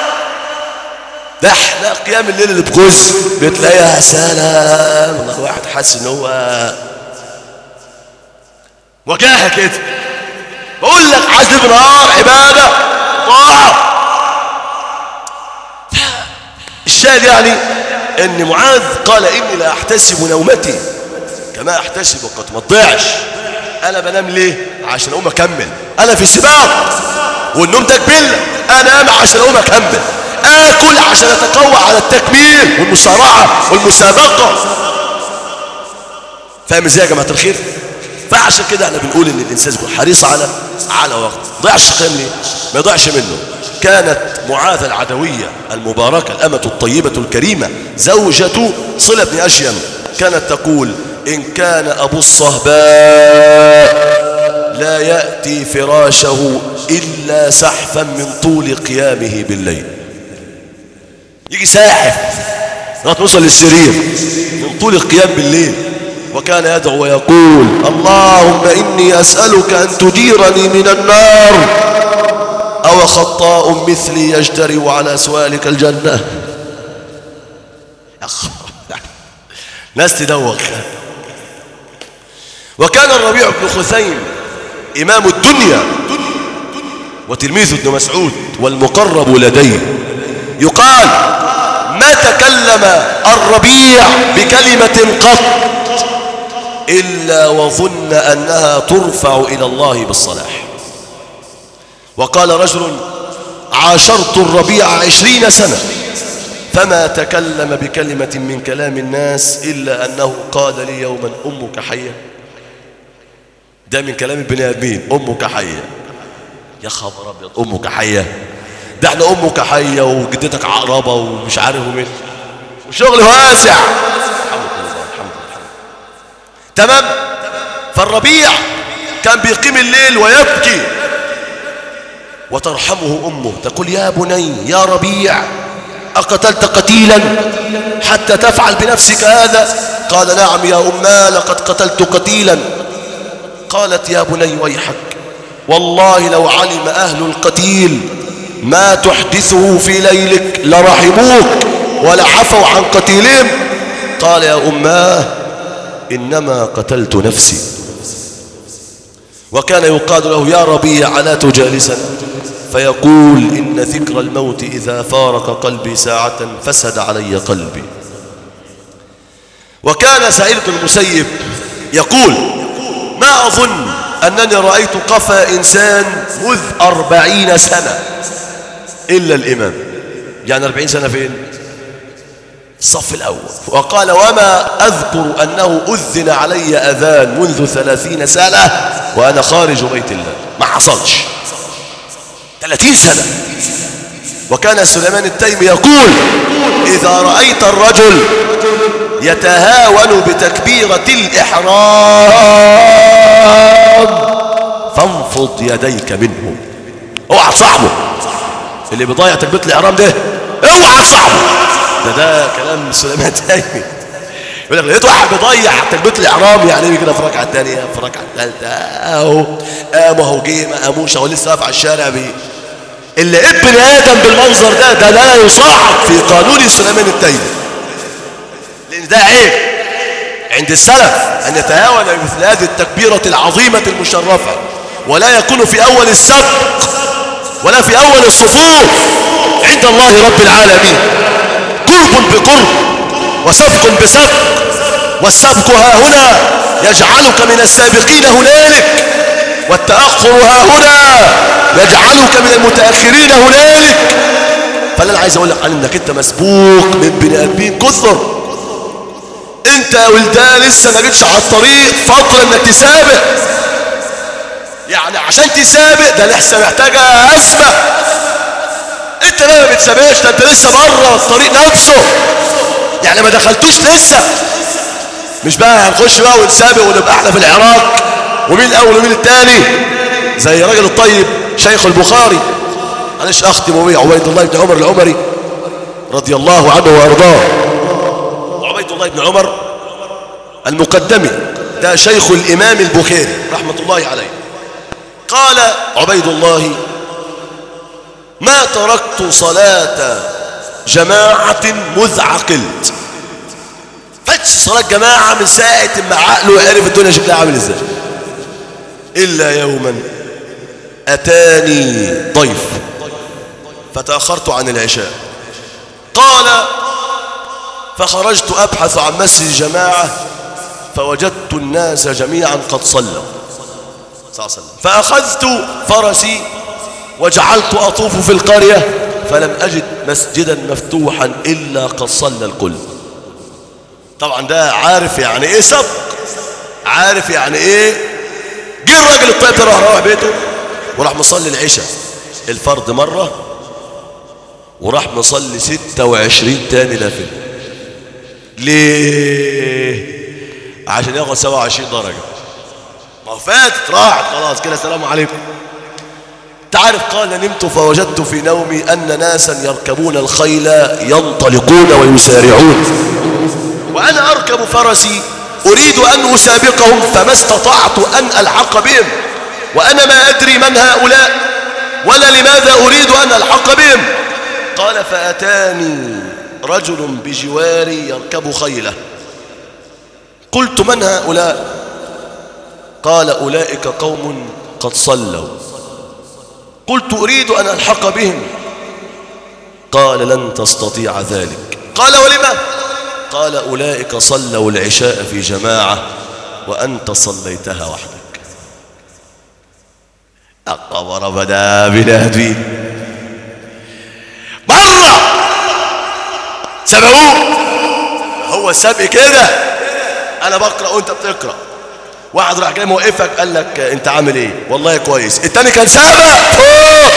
ده احنا قيام الليل اللي بجزء بتلاقيها سلام والله واحد حاسس ان هو وجاهه كده بقول لك عايز ابن نهار عباده طاعه الشاهد يعني ان معاذ قال اني لا احتسب نومتي كما احتسب وقد ما تضيعش انا بنام ليه عشان اقوم اكمل انا في سباق والنوم تكمل انام عشان اقوم اكمل اكل عشان اتقوى على التكميل والمصارعه والمسابقه فاهم ازاي يا جماعه الخير فعشان كده احنا بنقول ان الانسان يكون حريص على على وقت ضيعش قيام ليه ما يضيعش منه كانت معاذ العدوية المباركة الأمة الطيبة الكريمة زوجة صلة بن أشيم كانت تقول إن كان أبو الصهباء لا يأتي فراشه إلا سحفا من طول قيامه بالليل يجي ساحف لغايه نوصل للسرير من طول القيام بالليل وكان يدعو ويقول اللهم إني أسألك أن تجيرني من النار أو خطاء مثلي يجترئ على سوالك الجنة يا خبر. ناس تدوخ وكان الربيع بن خثيم إمام الدنيا وتلميذ ابن مسعود والمقرب لديه يقال ما تكلم الربيع بكلمة قط إلا وظن أنها ترفع إلى الله بالصلاح وقال رجل عاشرت الربيع عشرين سنة فما تكلم بكلمة من كلام الناس إلا أنه قال لي يوما أمك حية ده من كلام البني آدمين أمك حية يا خبر أبيض أمك حية ده احنا أمك حية وجدتك عقربة ومش عارف ومين وشغل واسع الحمد لله الحمد لله تمام فالربيع كان بيقيم الليل ويبكي وترحمه أمه تقول يا بني يا ربيع أقتلت قتيلا حتى تفعل بنفسك هذا قال نعم يا أما لقد قتلت قتيلا قالت يا بني ويحك والله لو علم أهل القتيل ما تحدثه في ليلك لرحموك ولعفوا عن قتيلهم قال يا أماه إنما قتلت نفسي وكان يقال له يا ربيع ألا تجالسا فيقول إن ذكر الموت إذا فارق قلبي ساعة فسد علي قلبي وكان سعيد بن المسيب يقول ما أظن أنني رأيت قفا إنسان مذ أربعين سنة إلا الإمام يعني أربعين سنة فين الصف الأول وقال وما أذكر أنه أذن علي أذان منذ ثلاثين سنة وأنا خارج بيت الله ما حصلش ثلاثين سنة وكان سليمان التيمي يقول إذا رأيت الرجل يتهاون بتكبيرة الإحرام فانفض يديك منه اوعى تصاحبه اللي بيضيع تكبيرة الإحرام ده اوعى تصاحبه ده ده كلام سليمان التيمي يقول لك لقيت واحد بيضيع تكبيرة الإحرام يعني ايه كده في الركعة الثانية في الركعة الثالثة أهو قام أهو جه ما قاموش أهو لسه واقف على الشارع بي اللي لقيت بني ادم بالمنظر ده ده لا يصعد في قانون سليمان التيمي لان ده عيب عند السلف ان يتهاون بمثل هذه التكبيره العظيمه المشرفه ولا يكون في اول السبق ولا في اول الصفوف عند الله رب العالمين قرب بقرب وسبق بسبق والسبق ها هنا يجعلك من السابقين هنالك والتأخر ها هنا يجعلك من المتأخرين هنالك فاللي انا عايز اقول لك انك انت مسبوق من بني ادمين كثر انت يا ولدان لسه ما جيتش على الطريق فضل انك تسابق يعني عشان تسابق ده لسه محتاجه اسبق انت بقى ما بتسابقش ده انت لسه بره الطريق نفسه يعني ما دخلتوش لسه مش بقى هنخش بقى ونسابق ونبقى احنا في العراق ومين الاول ومين الثاني زي الراجل الطيب شيخ البخاري معلش اختم بيه عبيد الله بن عمر العمري رضي الله عنه وارضاه وعبيد الله بن عمر المقدمي ده شيخ الامام البخاري رحمه الله عليه قال عبيد الله ما تركت صلاه جماعه مذ عقلت فتش صلاة جماعة من ساعة ما عقله عرف الدنيا شكلها عامل ازاي إلا يوما أتاني ضيف فتأخرت عن العشاء قال فخرجت أبحث عن مسجد جماعة فوجدت الناس جميعا قد صلوا صلى الله عليه وسلم فأخذت فرسي وجعلت أطوف في القرية فلم أجد مسجدا مفتوحا إلا قد صلى الكل طبعا ده عارف يعني ايه سبق عارف يعني ايه جه الراجل الطيب ده راح روح بيته وراح مصلي العشاء الفرض مرة وراح مصلي 26 تاني نافل ليه عشان ياخد 27 درجة ما هو فاتت راحت خلاص كده السلام عليكم تعرف قال نمت فوجدت في نومي أن ناسا يركبون الخيل ينطلقون ويسارعون وأنا أركب فرسي أريد أن أسابقهم فما استطعت أن ألحق بهم وأنا ما أدري من هؤلاء ولا لماذا أريد أن ألحق بهم قال فأتاني رجل بجواري يركب خيله قلت من هؤلاء قال أولئك قوم قد صلوا قلت أريد أن ألحق بهم قال لن تستطيع ذلك قال ولما قال أولئك صلوا العشاء في جماعة وأنت صليتها وحدك أقبر بدا بنادي مرة سبقوه هو السبق كده أنا بقرأ وأنت بتقرأ واحد راح جاي موقفك قال لك أنت عامل إيه والله كويس التاني كان سابق فوق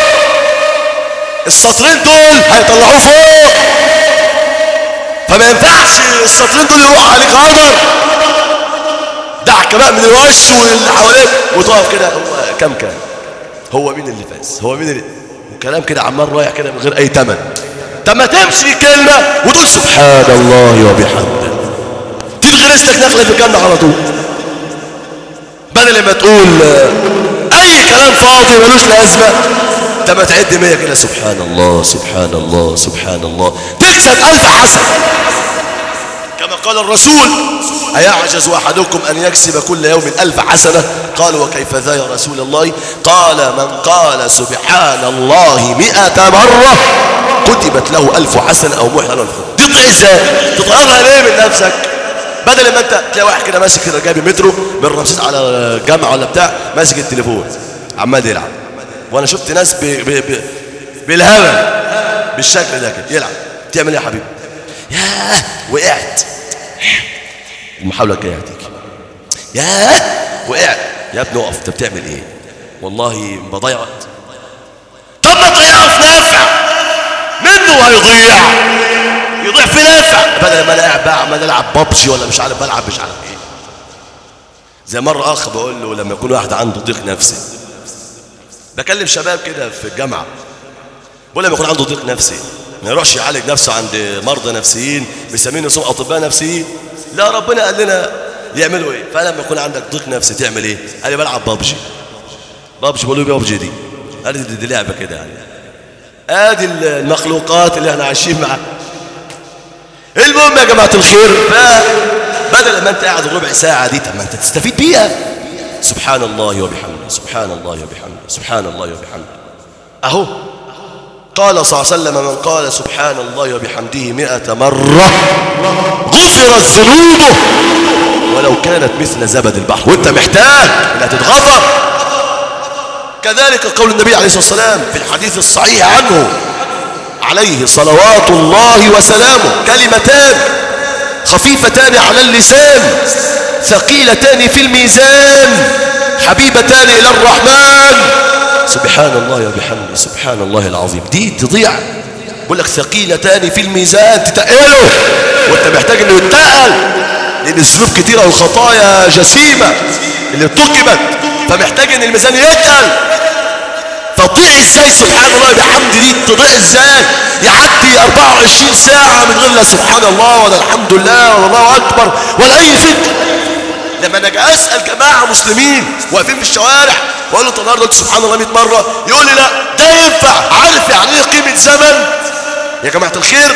السطرين دول هيطلعوه فوق فما ينفعش السطرين دول يروحوا عليك هدر دعك بقى من الوش واللي حواليك وتقف كده هو كم كان هو مين اللي فاز هو مين اللي وكلام كده عمال رايح كده من غير اي تمن طب ما تمشي كلمه وتقول سبحان الله وبحمده تلغي رزقك نخله في الجنه على طول بدل ما تقول اي كلام فاضي ملوش لازمه انت ما تعد مية كده سبحان الله سبحان الله سبحان الله تكسب ألف حسنة كما قال الرسول أيعجز أحدكم أن يكسب كل يوم ألف حسنة قالوا وكيف ذا يا رسول الله قال من قال سبحان الله مئة مرة كتبت له ألف حسنة أو محنة دي تضيع ازاي تطيرها ليه من نفسك بدل ما انت تلاقي واحد كده ماسك كده جايب مترو من رمسيس على جامعه ولا بتاع ماسك التليفون عمال يلعب وانا شفت ناس ب... ب... ب... بالهبل بالشكل ده كده يلعب تعمل ايه يا حبيبي ياه وقعت المحاوله الجايه هتيجي ياه وقعت يا ابني اقف انت بتعمل ايه والله بضيع وقت طب ما تضيعه في نافع منه هيضيع يضيع في نافع بدل ما انا قاعد بقى عمال العب بابجي ولا مش عارف بلعب مش عارف ايه زي مره اخ بقول له لما يكون واحد عنده ضيق نفسي بكلم شباب كده في الجامعه بقول لما يكون عنده ضيق نفسي ما يروحش يعالج نفسه عند مرضى نفسيين بيسمين نفسهم اطباء نفسيين لا ربنا قال لنا يعملوا ايه فلما يكون عندك ضيق نفسي تعمل ايه قال لي بلعب بابجي بابجي بقول له بابجي دي قال لي دي, دي لعبه كده يعني ادي المخلوقات اللي احنا عايشين معاها المهم يا جماعة الخير فبدل ما انت قاعد ربع ساعة دي طب ما انت تستفيد بيها سبحان الله وبحمده سبحان الله وبحمده سبحان الله وبحمده اهو قال صلى الله عليه وسلم من قال سبحان الله وبحمده مئة مرة غفرت ذنوبه ولو كانت مثل زبد البحر وانت محتاج انها تتغفر كذلك قول النبي عليه الصلاة والسلام في الحديث الصحيح عنه عليه صلوات الله وسلامه كلمتان خفيفتان على اللسان ثقيلتان في الميزان حبيبتان إلى الرحمن سبحان الله وبحمده سبحان الله العظيم دي تضيع بقول لك ثقيلتان في الميزان تتقله وانت محتاج انه يتقل لان الذنوب كتيرة والخطايا جسيمة اللي ارتكبت فمحتاج ان الميزان يتقل تضيع ازاي سبحان الله بحمد دي تضيع ازاي يعدي 24 ساعة من غير لا سبحان الله ولا الحمد لله ولا الله أكبر ولا أي فكر لما انا اجي اسال جماعه مسلمين واقفين في الشوارع واقول له انت النهارده قلت سبحان الله 100 مره يقول لي لا ده ينفع عارف يعني ايه قيمه زمن يا جماعه الخير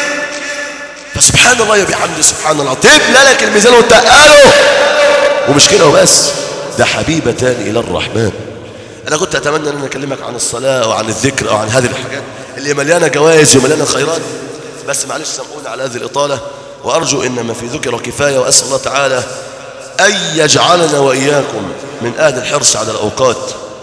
فسبحان الله وبحمده سبحان الله تملى لك الميزان وتقله ومش كده وبس ده حبيبتان الى الرحمن انا كنت اتمنى ان انا اكلمك عن الصلاه او عن الذكر او عن هذه الحاجات اللي مليانه جوائز ومليانه خيرات بس معلش سامحوني على هذه الاطاله وارجو ان ما في ذكر كفايه واسال الله تعالى أن يجعلنا وإياكم من أهل الحرص على الأوقات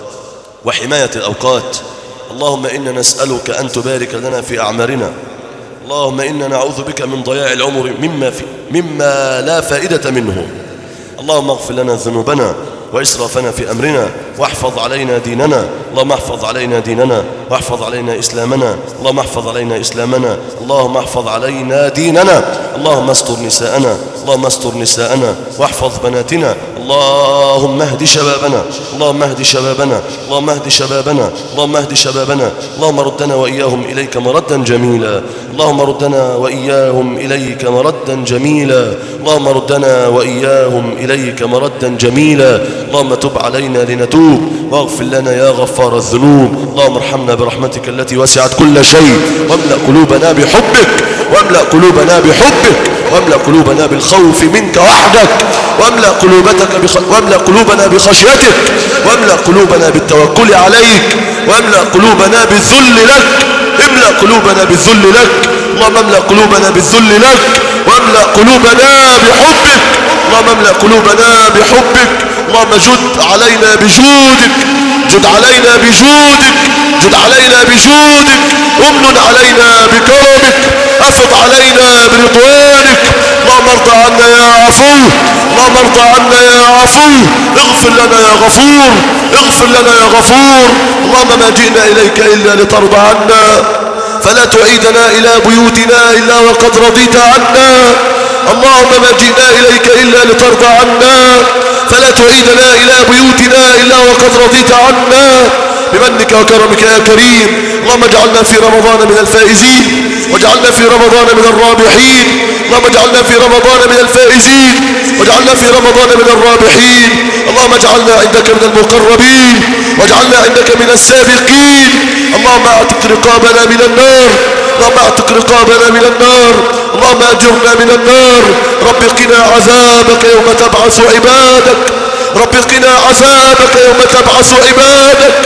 وحماية الأوقات اللهم إنا نسألك أن تبارك لنا في أعمارنا اللهم إنا نعوذ بك من ضياع العمر مما, في مما لا فائدة منه اللهم اغفر لنا ذنوبنا وإسرافنا في أمرنا واحفظ علينا ديننا اللهم احفظ علينا ديننا واحفظ علينا إسلامنا اللهم احفظ علينا إسلامنا اللهم احفظ علينا ديننا اللهم استر نساءنا اللهم استر نساءنا واحفظ بناتنا اللهم اهد شبابنا اللهم اهد شبابنا اللهم اهد شبابنا اللهم اهد شبابنا اللهم ردنا وإياهم إليك مردا جميلا اللهم ردنا وإياهم إليك مردا جميلا اللهم ردنا وإياهم إليك مردا جميلا اللهم تب علينا لنتوب واغفر لنا يا غفار الذنوب اللهم ارحمنا برحمتك التي وسعت كل شيء واملأ قلوبنا بحبك واملأ قلوبنا بحبك واملأ قلوبنا بالخوف منك وحدك واملأ قلوبتك بخ... واملأ قلوبنا بخشيتك واملأ قلوبنا بالتوكل عليك واملأ قلوبنا بالذل لك املأ قلوبنا بالذل لك اللهم املأ قلوبنا بالذل لك واملأ قلوبنا بحبك اللهم املأ قلوبنا بحبك اللهم جد علينا بجودك جد علينا بجودك جد علينا بجودك امن علينا بكرمك افض علينا برضوانك اللهم ارضى عنا يا عفو اللهم ارضى عنا يا عفو اغفر لنا يا غفور اغفر لنا يا غفور اللهم ما جئنا اليك الا لترضى عنا فلا تعيدنا إلى بيوتنا إلا وقد رضيت عنا اللهم ما جئنا إليك إلا لترضى عنا فلا تعيدنا إلى بيوتنا إلا وقد رضيت عنا بمنك وكرمك يا كريم اللهم اجعلنا في رمضان من الفائزين واجعلنا في رمضان من الرابحين اللهم اجعلنا في رمضان من الفائزين واجعلنا في رمضان من الرابحين اللهم اجعلنا عندك من المقربين واجعلنا عندك من السابقين اللهم اعتق رقابنا من النار اللهم اعتق رقابنا من النار اللهم اجرنا من النار رب قنا عذابك يوم تبعث عبادك رب قنا عذابك يوم تبعث عبادك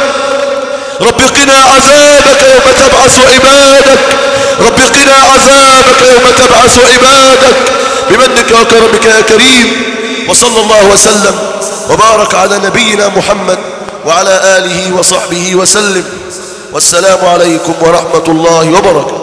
رب قنا عذابك يوم تبعث عبادك رب قنا عذابك يوم تبعث عبادك بمنك وكرمك يا كريم وصلى الله وسلم وبارك على نبينا محمد وعلى آله وصحبه وسلم والسلام عليكم ورحمة الله وبركاته